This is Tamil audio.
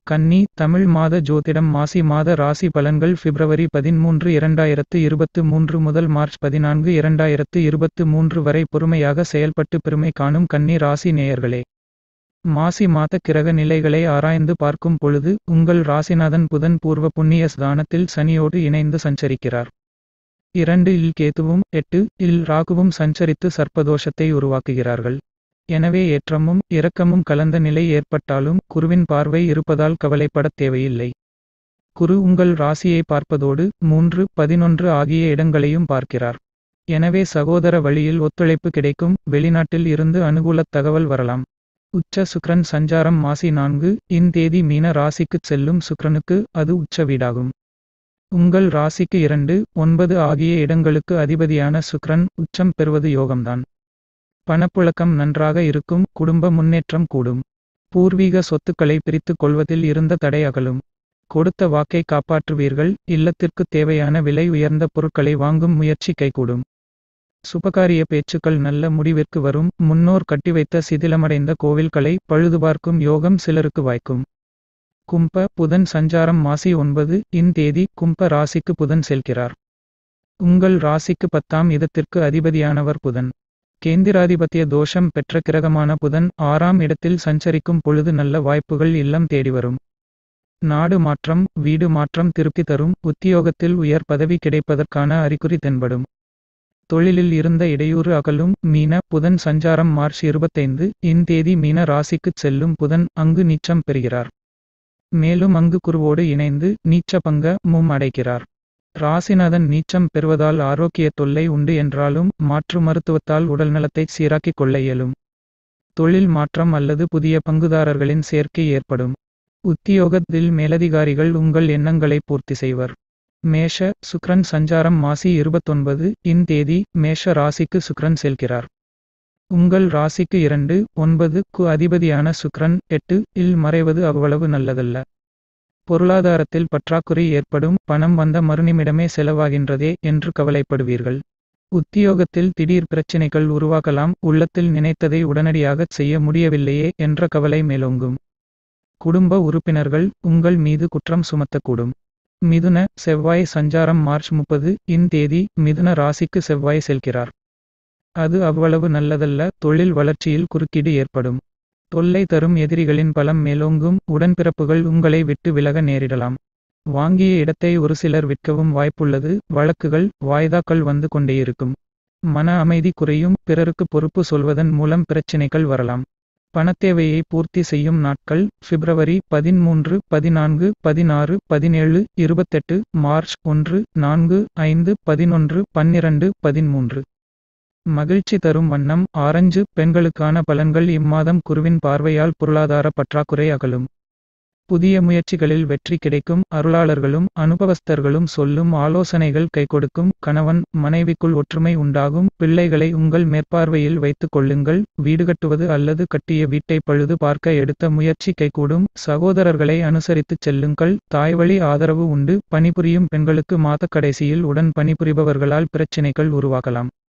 கன்னி தமிழ் மாத ஜோதிடம் மாசி மாத ராசி பலன்கள் பிப்ரவரி பதின்மூன்று இரண்டாயிரத்து இருபத்து மூன்று முதல் மார்ச் பதினான்கு இரண்டாயிரத்து இருபத்து மூன்று வரை பொறுமையாக செயல்பட்டு பெருமை காணும் கன்னி ராசி நேயர்களே மாசி மாத கிரக நிலைகளை ஆராய்ந்து பார்க்கும் பொழுது உங்கள் ராசிநாதன் புதன் பூர்வ புண்ணிய ஸ்தானத்தில் சனியோடு இணைந்து சஞ்சரிக்கிறார் இரண்டு இல் கேதுவும் எட்டு இல் ராகுவும் சஞ்சரித்து சர்ப்பதோஷத்தை உருவாக்குகிறார்கள் எனவே ஏற்றமும் இரக்கமும் கலந்த நிலை ஏற்பட்டாலும் குருவின் பார்வை இருப்பதால் கவலைப்படத் தேவையில்லை குரு உங்கள் ராசியை பார்ப்பதோடு மூன்று பதினொன்று ஆகிய இடங்களையும் பார்க்கிறார் எனவே சகோதர வழியில் ஒத்துழைப்பு கிடைக்கும் வெளிநாட்டில் இருந்து அனுகூலத் தகவல் வரலாம் உச்ச சுக்ரன் சஞ்சாரம் மாசி நான்கு இன் தேதி மீன ராசிக்குச் செல்லும் சுக்ரனுக்கு அது உச்ச வீடாகும் உங்கள் ராசிக்கு இரண்டு ஒன்பது ஆகிய இடங்களுக்கு அதிபதியான சுக்ரன் உச்சம் பெறுவது யோகம்தான் பணப்புழக்கம் நன்றாக இருக்கும் குடும்ப முன்னேற்றம் கூடும் பூர்வீக சொத்துக்களை பிரித்துக் கொள்வதில் இருந்த தடை அகலும் கொடுத்த வாக்கை காப்பாற்றுவீர்கள் இல்லத்திற்கு தேவையான விலை உயர்ந்த பொருட்களை வாங்கும் முயற்சி கைகூடும் சுபகாரிய பேச்சுக்கள் நல்ல முடிவிற்கு வரும் முன்னோர் கட்டிவைத்த சிதிலமடைந்த கோவில்களை பழுதுபார்க்கும் யோகம் சிலருக்கு வாய்க்கும் கும்ப புதன் சஞ்சாரம் மாசி ஒன்பது இன் தேதி கும்ப ராசிக்கு புதன் செல்கிறார் உங்கள் ராசிக்கு பத்தாம் இதத்திற்கு அதிபதியானவர் புதன் கேந்திராதிபத்திய தோஷம் பெற்ற கிரகமான புதன் ஆறாம் இடத்தில் சஞ்சரிக்கும் பொழுது நல்ல வாய்ப்புகள் இல்லம் தேடி வரும் நாடு மாற்றம் வீடு மாற்றம் திருப்தி தரும் உத்தியோகத்தில் உயர் பதவி கிடைப்பதற்கான அறிகுறி தென்படும் தொழிலில் இருந்த இடையூறு அகலும் மீன புதன் சஞ்சாரம் மார்ச் இருபத்தைந்து இன் தேதி மீன ராசிக்குச் செல்லும் புதன் அங்கு நீச்சம் பெறுகிறார் மேலும் அங்கு குருவோடு இணைந்து நீச்ச பங்க மும் அடைக்கிறார் ராசிநாதன் நீச்சம் பெறுவதால் ஆரோக்கிய தொல்லை உண்டு என்றாலும் மாற்று மருத்துவத்தால் உடல்நலத்தை சீராக்கிக் கொள்ள இயலும் தொழில் மாற்றம் அல்லது புதிய பங்குதாரர்களின் சேர்க்கை ஏற்படும் உத்தியோகத்தில் மேலதிகாரிகள் உங்கள் எண்ணங்களை பூர்த்தி செய்வர் மேஷ சுக்ரன் சஞ்சாரம் மாசி இருபத்தொன்பது இன் தேதி மேஷ ராசிக்கு சுக்ரன் செல்கிறார் உங்கள் ராசிக்கு இரண்டு ஒன்பது கு அதிபதியான சுக்ரன் எட்டு இல் மறைவது அவ்வளவு நல்லதல்ல பொருளாதாரத்தில் பற்றாக்குறை ஏற்படும் பணம் வந்த மறுநிமிடமே செலவாகின்றதே என்று கவலைப்படுவீர்கள் உத்தியோகத்தில் திடீர் பிரச்சினைகள் உருவாகலாம் உள்ளத்தில் நினைத்ததை உடனடியாகச் செய்ய முடியவில்லையே என்ற கவலை மேலோங்கும் குடும்ப உறுப்பினர்கள் உங்கள் மீது குற்றம் சுமத்தக்கூடும் மிதுன செவ்வாய் சஞ்சாரம் மார்ச் முப்பது இன் தேதி மிதுன ராசிக்கு செவ்வாய் செல்கிறார் அது அவ்வளவு நல்லதல்ல தொழில் வளர்ச்சியில் குறுக்கீடு ஏற்படும் தொல்லை தரும் எதிரிகளின் பலம் மேலோங்கும் உடன்பிறப்புகள் உங்களை விட்டு விலக நேரிடலாம் வாங்கிய இடத்தை ஒரு சிலர் விற்கவும் வாய்ப்புள்ளது வழக்குகள் வாய்தாக்கள் வந்து கொண்டேயிருக்கும் மன அமைதி குறையும் பிறருக்கு பொறுப்பு சொல்வதன் மூலம் பிரச்சினைகள் வரலாம் பணத்தேவையை பூர்த்தி செய்யும் நாட்கள் பிப்ரவரி பதின்மூன்று பதினான்கு பதினாறு பதினேழு இருபத்தெட்டு மார்ச் ஒன்று நான்கு ஐந்து பதினொன்று பன்னிரண்டு பதிமூன்று மகிழ்ச்சி தரும் வண்ணம் ஆரஞ்சு பெண்களுக்கான பலன்கள் இம்மாதம் குருவின் பார்வையால் பொருளாதார பற்றாக்குறை அகலும் புதிய முயற்சிகளில் வெற்றி கிடைக்கும் அருளாளர்களும் அனுபவஸ்தர்களும் சொல்லும் ஆலோசனைகள் கைகொடுக்கும் கணவன் மனைவிக்குள் ஒற்றுமை உண்டாகும் பிள்ளைகளை உங்கள் மேற்பார்வையில் வைத்துக் கொள்ளுங்கள் வீடு கட்டுவது அல்லது கட்டிய வீட்டை பழுது பார்க்க எடுத்த முயற்சி கைகூடும் சகோதரர்களை அனுசரித்துச் செல்லுங்கள் தாய்வழி ஆதரவு உண்டு பணிபுரியும் பெண்களுக்கு மாத கடைசியில் உடன் பணிபுரிபவர்களால் பிரச்சினைகள் உருவாகலாம்